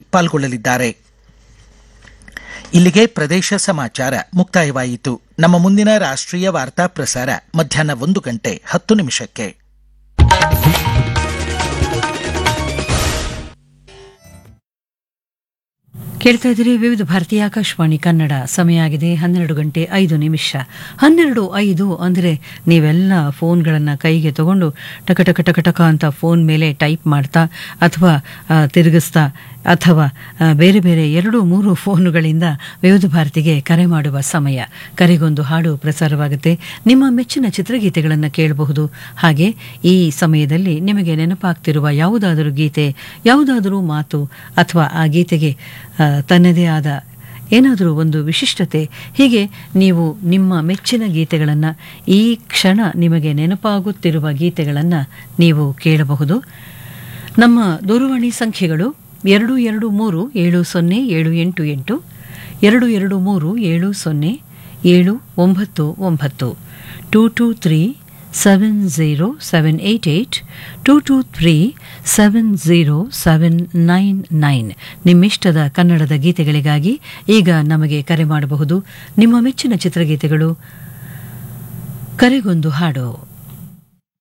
ಪಾಲ್ಗೊಳ್ಳಲಿದ್ದಾರೆ ಇಲ್ಲಿಗೆ ಪ್ರದೇಶ ಸಮಾಚಾರ ಮುಕ್ತಾಯವಾಯಿತು ನಮ್ಮ ಮುಂದಿನ ರಾಷ್ಟ್ರೀಯ ವಾರ್ತಾ ಪ್ರಸಾರ ಮಧ್ಯಾಹ್ನ ಒಂದು ಗಂಟೆ ಹತ್ತು ನಿಮಿಷಕ್ಕೆ ಕೇಳ್ತಾ ಇದ್ದೀರಿ ವಿವಿಧ ಭಾರತೀಯ ಆಕಾಶವಾಣಿ ಕನ್ನಡ ಸಮಯ ಆಗಿದೆ ಹನ್ನೆರಡು ಗಂಟೆ ಐದು ನಿಮಿಷ ಹನ್ನೆರಡು ಐದು ಅಂದರೆ ನೀವೆಲ್ಲ ಫೋನ್ಗಳನ್ನು ಕೈಗೆ ತಗೊಂಡು ಟಕ ಟಕ ಟಕ ಟಕ ಅಂತ ಫೋನ್ ಮೇಲೆ ಟೈಪ್ ಮಾಡ್ತಾ ಅಥವಾ ಆ, ತಿರುಗಿಸ್ತಾ ಅಥವಾ ಆ, ಬೇರೆ ಬೇರೆ ಎರಡು ಮೂರು ಫೋನುಗಳಿಂದ ವಿವಿಧ ಭಾರತಿಗೆ ಕರೆ ಮಾಡುವ ಸಮಯ ಕರೆಗೊಂದು ಹಾಡು ಪ್ರಸಾರವಾಗುತ್ತೆ ನಿಮ್ಮ ಮೆಚ್ಚಿನ ಚಿತ್ರಗೀತೆಗಳನ್ನು ಕೇಳಬಹುದು ಹಾಗೆ ಈ ಸಮಯದಲ್ಲಿ ನಿಮಗೆ ನೆನಪಾಗ್ತಿರುವ ಯಾವುದಾದರೂ ಗೀತೆ ಯಾವುದಾದರೂ ಮಾತು ಅಥವಾ ಆ ಗೀತೆಗೆ ಆ, ತನ್ನದೇ ಆದ ಏನಾದರೂ ಒಂದು ವಿಶಿಷ್ಟತೆ ಹೀಗೆ ನೀವು ನಿಮ್ಮ ಮೆಚ್ಚಿನ ಗೀತೆಗಳನ್ನು ಈ ಕ್ಷಣ ನಿಮಗೆ ನೆನಪಾಗುತ್ತಿರುವ ಗೀತೆಗಳನ್ನು ನೀವು ಕೇಳಬಹುದು ನಮ್ಮ ದೂರವಾಣಿ ಸಂಖ್ಯೆಗಳು ಎರಡು ಎರಡು ಮೂರು ಏಳು ಸೊನ್ನೆ ಏಳು ಎಂಟು ಎಂಟು ಎರಡು ಎರಡು ಮೂರು ಏಳು ಸೊನ್ನೆ ಏಳು ಒಂಬತ್ತು ಒಂಬತ್ತು two two three seven zero seven eight eight two two three seven zero seven nine nine ನಿಮ್ಮಿಷ್ಟದ ಕನ್ನಡದ ಗೀತೆಗಳಿಗಾಗಿ ಈಗ ನಮಗೆ ಕರೆ ಮಾಡಬಹುದು ನಿಮ್ಮ ಮೆಚ್ಚಿನ ಚಿತ್ರಗೀತೆಗಳು ಕರೆಗೊಂದು ಹಾಡು